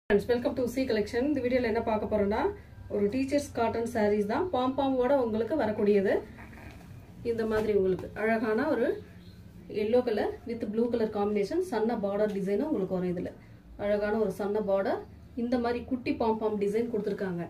friends welcome to C collection இந்த வீடியோவில் என்ன பார்க்க போறோம்னா ஒரு டீச்சர்ஸ் காட்டன் சாரீஸ் தான் பாம்பாமோட உங்களுக்கு வரக்கூடியது இந்த மாதிரி உங்களுக்கு அழகான ஒரு yellow colour with blue colour combination சன்ன பார்டர் டிசைனும் உங்களுக்கு வரும் இதில் அழகான ஒரு சன்ன பார்டர் இந்த மாதிரி குட்டி பாம்பாம் டிசைன் கொடுத்துருக்காங்க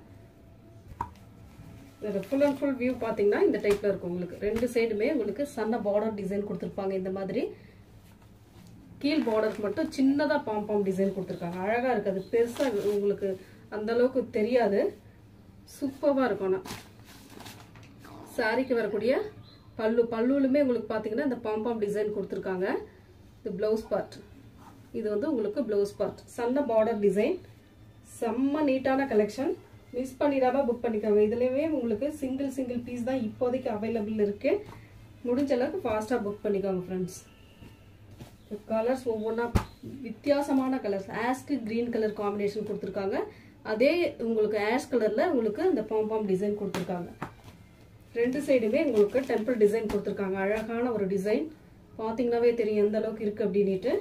இதில் ஃபுல் அண்ட் ஃபுல் வியூ பார்த்தீங்கன்னா இந்த டைப்பில் இருக்கும் உங்களுக்கு ரெண்டு சைடுமே உங்களுக்கு சன்ன பார்டர் டிசைன் கொடுத்துருப்பாங்க இந்த மாதிரி கீழ் பார்டருக்கு மட்டும் சின்னதாக பாம்பாம் டிசைன் கொடுத்துருக்காங்க அழகாக இருக்குது அது பெருசாக உங்களுக்கு அந்த அளவுக்கு தெரியாது சூப்பராக இருக்கும் ஆனால் சாரிக்கு வரக்கூடிய பல்லு பல்லுலுமே உங்களுக்கு பார்த்தீங்கன்னா இந்த பாம்பாம் டிசைன் கொடுத்துருக்காங்க இது ப்ளவுஸ் பார்ட் இது வந்து உங்களுக்கு ப்ளவுஸ் பார்ட் சன்ன பார்டர் டிசைன் செம்ம நீட்டான கலெக்ஷன் மிஸ் பண்ணிடாம புக் பண்ணிக்கோங்க இதுலேயுமே உங்களுக்கு சிங்கிள் சிங்கிள் பீஸ் தான் இப்போதைக்கு அவைலபிள் இருக்கு முடிஞ்ச அளவுக்கு ஃபாஸ்ட்டாக புக் பண்ணிக்கோங்க ஃப்ரெண்ட்ஸ் கலர்ஸ் ஒவ்வொன்றா வித்தியாசமான கலர்ஸ் ஆஸ்க்கு க்ரீன் கலர் காம்பினேஷன் கொடுத்துருக்காங்க அதே உங்களுக்கு ஆஷ் கலரில் உங்களுக்கு இந்த பாம்பாம் டிசைன் கொடுத்துருக்காங்க ரெண்டு சைடுமே உங்களுக்கு டெம்பிள் டிசைன் கொடுத்துருக்காங்க அழகான ஒரு டிசைன் பார்த்தீங்கன்னாவே தெரியும் எந்த அளவுக்கு இருக்குது அப்படின்ட்டு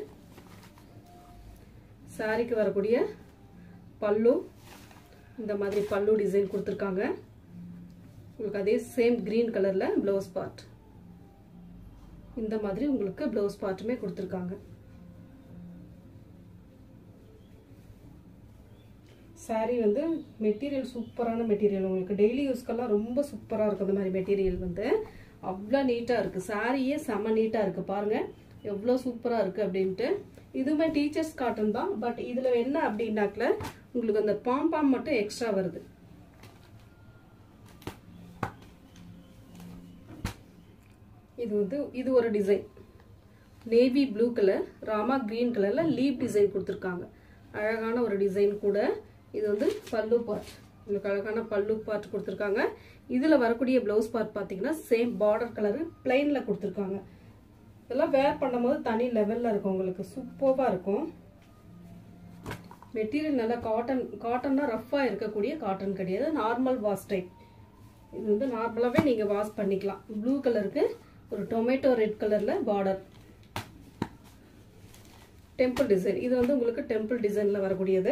சாரிக்கு வரக்கூடிய பல்லு இந்த மாதிரி பல்லு டிசைன் கொடுத்துருக்காங்க உங்களுக்கு அதே சேம் க்ரீன் கலரில் ப்ளவுஸ் பார்ட் இந்த மாதிரி உங்களுக்கு ப்ளவுஸ் பார்ட்டுமே கொடுத்துருக்காங்க சாரீ வந்து மெட்டீரியல் சூப்பரான மெட்டீரியல் உங்களுக்கு டெய்லி யூஸ்க்கெல்லாம் ரொம்ப சூப்பராக இருக்கும் இந்த மாதிரி மெட்டீரியல் வந்து அவ்வளோ நீட்டாக இருக்குது சாரியே செம நீட்டாக இருக்குது பாருங்கள் எவ்வளோ சூப்பராக இருக்குது அப்படின்ட்டு இதுவுமே டீச்சர்ஸ் காட்டன் தான் பட் இதில் என்ன அப்படின்னாக்கல உங்களுக்கு அந்த பாம்பாம் மட்டும் எக்ஸ்ட்ரா வருது இது வந்து இது ஒரு design navy blue colour Rama green கலரில் லீப் டிசைன் கொடுத்துருக்காங்க அழகான ஒரு டிசைன் கூட இது வந்து பல்லு பார்ட் உங்களுக்கு அழகான பல்லு பார்ட் கொடுத்துருக்காங்க இதில் வரக்கூடிய ப்ளவுஸ் பார்ட் பார்த்தீங்கன்னா சேம் பார்டர் கலரு பிளைனில் கொடுத்துருக்காங்க இதெல்லாம் வேர் பண்ணும்போது தனி லெவலில் இருக்கும் உங்களுக்கு சூப்பராக இருக்கும் மெட்டீரியல் நல்லா காட்டன் காட்டன்னா ரஃப்பாக இருக்கக்கூடிய காட்டன் கிடையாது நார்மல் வாஷ் டைப் இது வந்து நார்மலாகவே நீங்கள் வாஷ் பண்ணிக்கலாம் ப்ளூ கலருக்கு ஒரு டொமேட்டோ ரெட் கலரில் பார்டர் டெம்பிள் டிசைன் இது வந்து உங்களுக்கு டெம்பிள் டிசைனில் வரக்கூடியது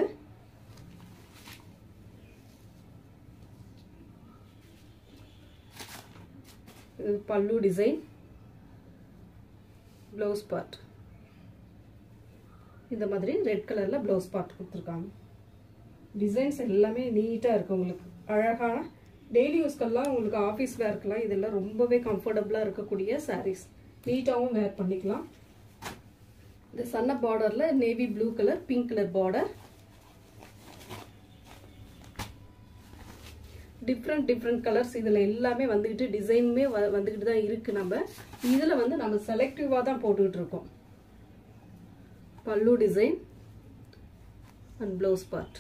இது பல்லு டிசைன் ப்ளவுஸ் பார்ட் இந்த மாதிரி ரெட் கலரில் ப்ளவுஸ் பார்ட் கொடுத்துருக்காங்க டிசைன்ஸ் எல்லாமே நீட்டாக இருக்குது உங்களுக்கு அழகான டெய்லி யூஸ்க்கெல்லாம் உங்களுக்கு ஆஃபீஸ் வேர்க்கெல்லாம் இதெல்லாம் ரொம்பவே கம்ஃபர்டபுளாக இருக்கக்கூடிய சாரீஸ் நீட்டாகவும் வேர் பண்ணிக்கலாம் இந்த சன்ன பார்டரில் navy blue colour pink colour border different different colours இதில் எல்லாமே வந்துக்கிட்டு டிசைனுமே வ வந்துக்கிட்டு தான் இருக்குது நம்ம இதில் வந்து நம்ம செலக்டிவாக தான் போட்டுக்கிட்டு இருக்கோம் பல்லு டிசைன் அண்ட் ப்ளவுஸ் பார்ட்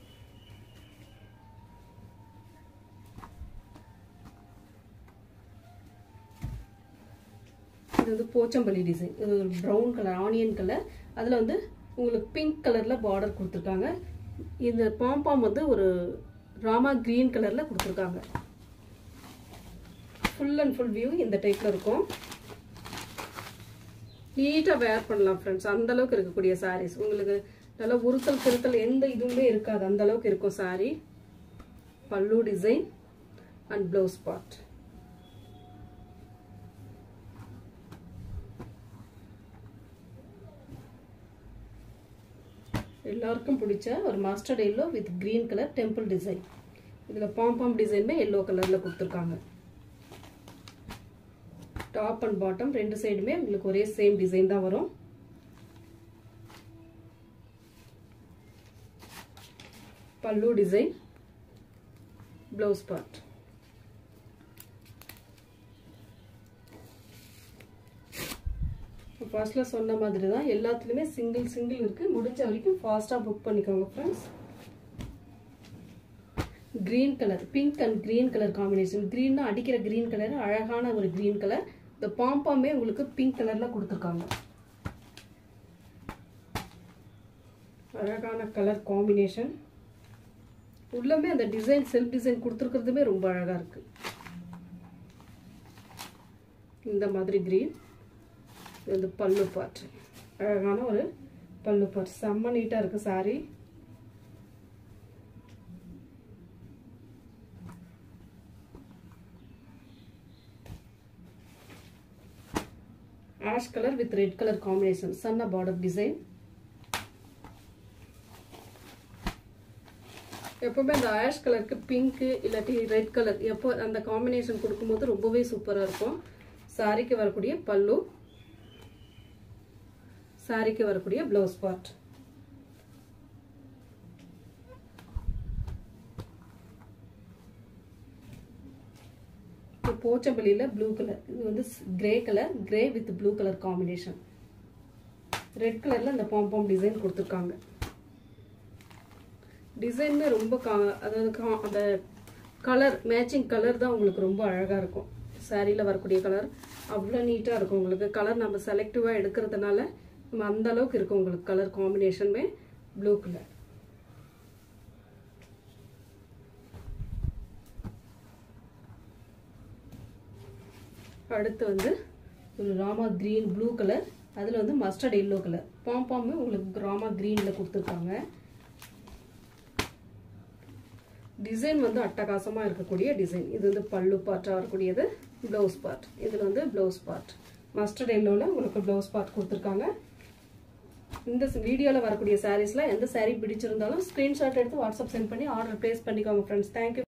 இது வந்து போச்சம்பள்ளி டிசைன் இது ஒரு ப்ரௌன் கலர் ஆனியன் கலர் அதில் வந்து உங்களுக்கு பிங்க் கலரில் பார்டர் கொடுத்துருக்காங்க இந்த பாம்பாம் வந்து ஒரு ராமா க்ரீன் கலரில் கொடுத்துருக்காங்க ஃபுல் அண்ட் ஃபுல் வியூ இந்த டைப்பில் இருக்கும் நீட்டாக வேர் பண்ணலாம் ஃப்ரெண்ட்ஸ் அந்த அளவுக்கு இருக்கக்கூடிய சாரீஸ் உங்களுக்கு நல்லா உருத்தல் திருத்தல் எந்த இதுவுமே இருக்காது அந்த அளவுக்கு இருக்கும் சாரீ பல்லு டிசைன் அண்ட் ப்ளவுஸ் பார்ட் எல்லாருக்கும் பிடிச்ச ஒரு mustard yellow with green colour temple design இதில் பாம்பாம் டிசைனுமே எல்லோ கலரில் கொடுத்துருக்காங்க டாப் அண்ட் பாட்டம் ரெண்டு சைடுமே உங்களுக்கு ஒரே சேம் டிசைன் தான் வரும் பல்லு டிசைன் ப்ளவுஸ் பார்ட் ஃபர்ஸ்ட்டில் சொன்ன மாதிரி தான் எல்லாத்துலேயுமே சிங்கிள் சிங்கிள் இருக்குது முடிஞ்ச வரைக்கும் ஃபாஸ்ட்டாக புக் பண்ணிக்கோங்க friends green colour pink and green colour combination க்ரீன்னா அடிக்கிற க்ரீன் கலர் அழகான ஒரு க்ரீன் கலர் இந்த பாம்பாமே உங்களுக்கு பிங்க் கலரில் கொடுத்துருக்காங்க அழகான கலர் காம்பினேஷன் உள்ளமே அந்த டிசைன் செல்ஃப் டிசைன் கொடுத்துருக்கிறதுமே ரொம்ப அழகாக இருக்குது இந்த மாதிரி க்ரீன் இது வந்து பல்லு பார்ட் அழகான ஒரு பல்லு பார்ட் செம்ம நீட்டாக இருக்குது sari ash colour with red colour combination சன்ன பார்டர் டிசைன் எப்பவுமே அந்த ஆஷ் கலருக்கு பிங்க்கு இல்லாட்டி ரெட் கலர் எப்போ அந்த காம்பினேஷன் கொடுக்கும்போது ரொம்பவே சூப்பராக இருக்கும் சாரிக்கு வரக்கூடிய பல்லு சாரிக்கு வரக்கூடிய ப்ளவுஸ் பார்ட் போச்சம்பள்ளியில் ப்ளூ கலர் இது வந்து grey colour grey with blue colour combination red கலரில் இந்த பாம்பாம் டிசைன் கொடுத்துருக்காங்க டிசைனுமே ரொம்ப கா அதாவது கா அந்த கலர் மேட்சிங் கலர் தான் உங்களுக்கு ரொம்ப அழகாக இருக்கும் சாரியில் வரக்கூடிய கலர் அவ்வளோ நீட்டாக இருக்கும் உங்களுக்கு கலர் நம்ம செலக்டிவாக எடுக்கிறதுனால நம்ம அந்த அளவுக்கு இருக்கும் உங்களுக்கு கலர் காம்பினேஷனுமே ப்ளூ கலர் அடுத்து வந்து ஒரு ராமா க்ரீன் ப்ளூ கலர் அதில் வந்து மஸ்டர்ட் எல்லோ கலர் பாம்பாமே உங்களுக்கு ராமா க்ரீனில் கொடுத்துருக்காங்க டிசைன் வந்து அட்டகாசமாக இருக்கக்கூடிய டிசைன் இது வந்து பல்லு பார்ட்டாக வரக்கூடியது ப்ளவுஸ் பார்ட் இதில் வந்து ப்ளவுஸ் பார்ட் மஸ்டர்ட் எல்லோவில் உங்களுக்கு ப்ளவுஸ் பார்ட் கொடுத்துருக்காங்க இந்த வீடியோவில் வரக்கூடிய சாரீஸில் எந்த சாரீ பிடிச்சிருந்தாலும் ஸ்க்ரீன்ஷாட் எடுத்து வாட்ஸ்அப் சென்ட் பண்ணி ஆர்டர் ப்ளேஸ் பண்ணிக்கோங்க ஃப்ரெண்ட்ஸ் தேங்க்யூ